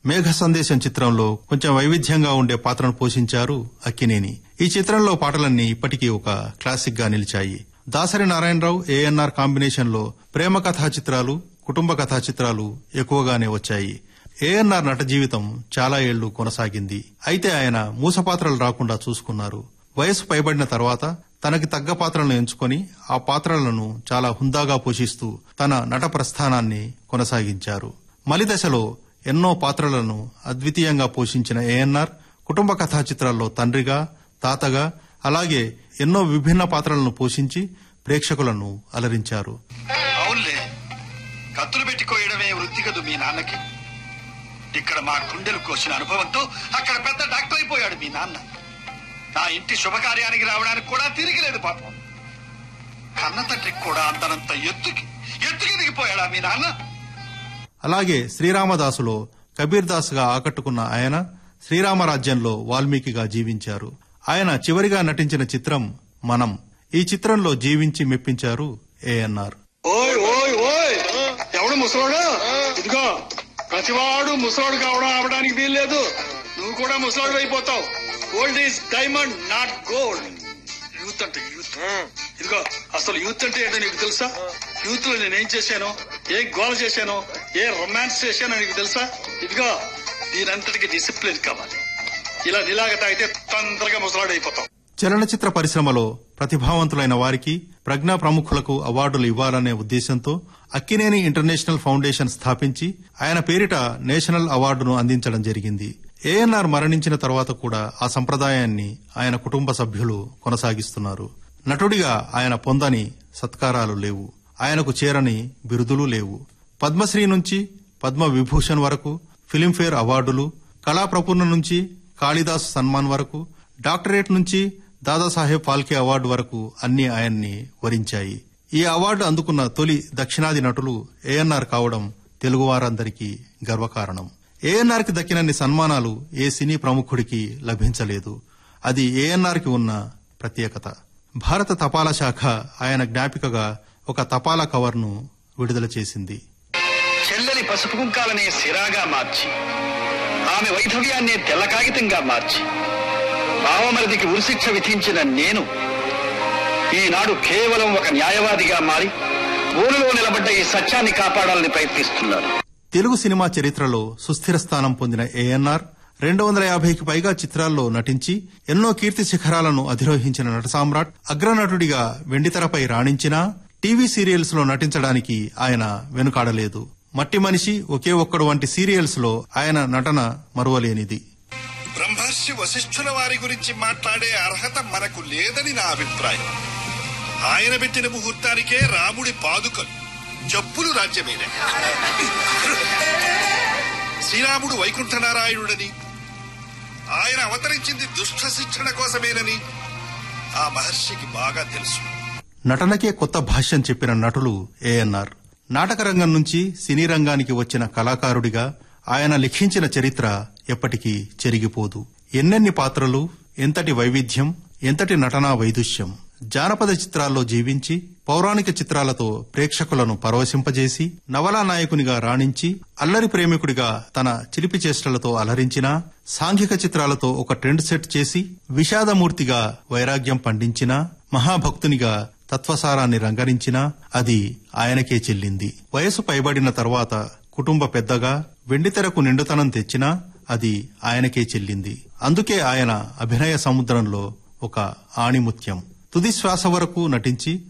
మేఘ సందేశం చిత్రంలో కొంచెం వైవిధ్యంగా ఉండే పాత్రను పోషించారు అక్కినేని ఈ చిత్రంలో పాటలన్నీ ఇప్పటికీ ఒక క్లాసిక్ గా నిలిచాయి దాసరి నారాయణరావు ఏఎన్ఆర్ కాంబినేషన్ లో ప్రేమ కథా చిత్రాలు కుటుంబ కథా చిత్రాలు ఎక్కువగానే వచ్చాయి ఏఎన్ఆర్ నట జీవితం చాలా ఏళ్లు కొనసాగింది అయితే ఆయన మూస పాత్రలు రాకుండా చూసుకున్నారు వయసు పైబడిన తర్వాత తనకి తగ్గ పాత్రలను ఎంచుకొని ఆ పాత్రలను చాలా హుందాగా పోషిస్తూ తన నట ప్రస్థానాన్ని కొనసాగించారు మలిదశలో ఎన్నో పాత్రలను అద్వితీయంగా పోషించిన ఏఎన్ఆర్ కుటుంబ కథా చిత్రాల్లో తండ్రిగా తాతగా అలాగే ఎన్నో విభిన్న పాత్రలను పోషించి ప్రేక్షకులను అలరించారు అవునులే కత్తులు పెట్టి కోయడమే వృత్తి కదు మీ నాన్నకి ఇక్కడ మా గుండెలు కోసిన అనుభవంతో అక్కడ పెద్ద డాక్టర్ అయిపోయాడు మీ నాన్న నా ఇంటి శుభకార్యానికి రావడానికి కూడా తిరిగిలేదు పాపం కన్న తండ్రికి కూడా అందనంత ఎత్తుకి ఎత్తుకి దిగిపోయాడా మీ నాన్న అలాగే శ్రీరామదాసులో కబీర్ దాస్గా ఆకట్టుకున్న ఆయన శ్రీరామరాజ్యంలో వాల్మీకిగా జీవించారు ఆయన చివరిగా నటించిన చిత్రం మనం ఈ చిత్రంలో జీవించి మెప్పించారు ఏఎన్ఆర్ ఓయ్ ఓయ్ ఓయ్ ఎవడు ముసలోడు ఇదిగో ప్రతివాడు ముసలోడు కావడం అవడానికి వీల్లేదు నువ్వు కూడా ముసలోడు అయిపోతావు gold is diamond not gold youth అంటే యూత్ ఇదిగో అసలు యూత్ అంటే ఏంటో నీకు తెలుసా యూత్ లో నేనేం చేశాను ఏ గోల చేశాను ఏ రొమాన్స్ చేశానో నీకు తెలుసా ఇదిగో దీనంతటికి డిసిప్లిన్ కావాలి ఇలా నిలాగ తాగితే తొందరగా ముసలాడు అయిపోతావు చలనచిత్ర పరిశ్రమలో ప్రతిభావంతులైన వారికి ప్రజ్ఞా ప్రముఖులకు అవార్డులు ఇవ్వాలనే ఉద్దేశంతో అక్కినేని ఇంటర్నేషనల్ ఫౌండేషన్ స్థాపించి ఆయన పేరిట నేషనల్ అవార్డును అందించడం జరిగింది ఏఎన్ఆర్ మరణించిన తర్వాత కూడా ఆ సంప్రదాయాన్ని ఆయన కుటుంబ సభ్యులు కొనసాగిస్తున్నారు నటుడిగా ఆయన పొందని సత్కారాలు లేవు ఆయనకు చేరని బిరుదులు లేవు పద్మశ్రీ నుంచి పద్మ విభూషణ్ వరకు ఫిలింఫేర్ అవార్డులు కళాప్రపూర్ణ నుంచి కాళిదాస్ సన్మాన్ వరకు డాక్టరేట్ నుంచి దాదాసాహెబ్ ఫాల్కే అవార్డు వరకు అన్ని ఆయన్ని వరించాయి ఈ అవార్డు అందుకున్న తొలి దక్షిణాది నటులు ఏఎన్ఆర్ కావడం తెలుగువారందరికీ గర్వకారణం ఏఎన్ఆర్ కి దక్కినన్ని సన్మానాలు ఏ సినీ ప్రముఖుడికి లభించలేదు అది ఏఎన్ఆర్ కి ఉన్న ప్రత్యేకత భారత తపాలా శాఖ ఆయన జ్ఞాపికగా ఒక తపాలా కవర్ను విడుదల చేసింది చెల్లెలి పసుపు కుంకాలనే సిరాగా మార్చి ఆమె వైధవ్యాన్నే తెల్ల కాగితంగా మార్చి బావమరిదికి ఉరిశిక్ష విధించిన నేను ఈనాడు కేవలం ఒక న్యాయవాదిగా మారి ఊరిలో నిలబడ్డ ఈ సత్యాన్ని కాపాడాలని ప్రయత్నిస్తున్నాను తెలుగు సినిమా చరిత్రలో సుస్థిర స్థానం పొందిన ఏఎన్ఆర్ రెండు వందల యాభైకి పైగా చిత్రాల్లో నటించి ఎన్నో కీర్తి శిఖరాలను అధిరోహించిన నట సామ్రాట్ అగ్రనటుడిగా వెండితెరపై రాణించినా టీవీ సీరియల్స్ లో నటించడానికి ఆయన వెనుకాడలేదు మట్టి మనిషి ఒకే ఒక్కడు వంటి సీరియల్స్ లో ఆయన నటన మరువలేనిది బ్రహ్మర్షి వశిష్ఠుల వారి గురించి మాట్లాడే అర్హత మనకు లేదని నా అభిప్రాయం ఆయన పెట్టిన ముహూర్తానికే రాముడి పాదుకలు చెప్పులు రాజ్యమేనే శ్రీరాముడు వైకుంఠనారాయణుడని ఆయన అవతరించింది దుష్ట శిక్షణ కోసమేనని ఆ మహర్షికి బాగా తెలుసు నటనకే కొత్త భాష్యం చెప్పిన నటులు ఏఎన్ఆర్ నాటక రంగం నుంచి సినీ రంగానికి వచ్చిన కళాకారుడిగా ఆయన లిఖించిన చరిత్ర ఎప్పటికీ చెరిగిపోదు ఎన్నెన్ని పాత్రలు ఎంతటి వైవిధ్యం ఎంతటి నటనా వైదుష్యం జానపద చిత్రాల్లో జీవించి పౌరాణిక చిత్రాలతో ప్రేక్షకులను పరవశింపజేసి నవలా నాయకునిగా రాణించి అల్లరి ప్రేమికుడిగా తన చిలిపి చేష్టలతో అలరించినా సాంఘిక చిత్రాలతో ఒక ట్రెండ్ సెట్ చేసి విషాదమూర్తిగా వైరాగ్యం పండించినా మహాభక్తునిగా తత్వసారాన్ని రంగరించినా అది ఆయనకే చెల్లింది వయసు పైబడిన తర్వాత కుటుంబ పెద్దగా వెండితెరకు నిండుతనం తెచ్చినా అది ఆయనకే చెల్లింది అందుకే ఆయన అభినయ సముద్రంలో ఒక ఆణిముత్యం తుది శ్వాస వరకు నటించి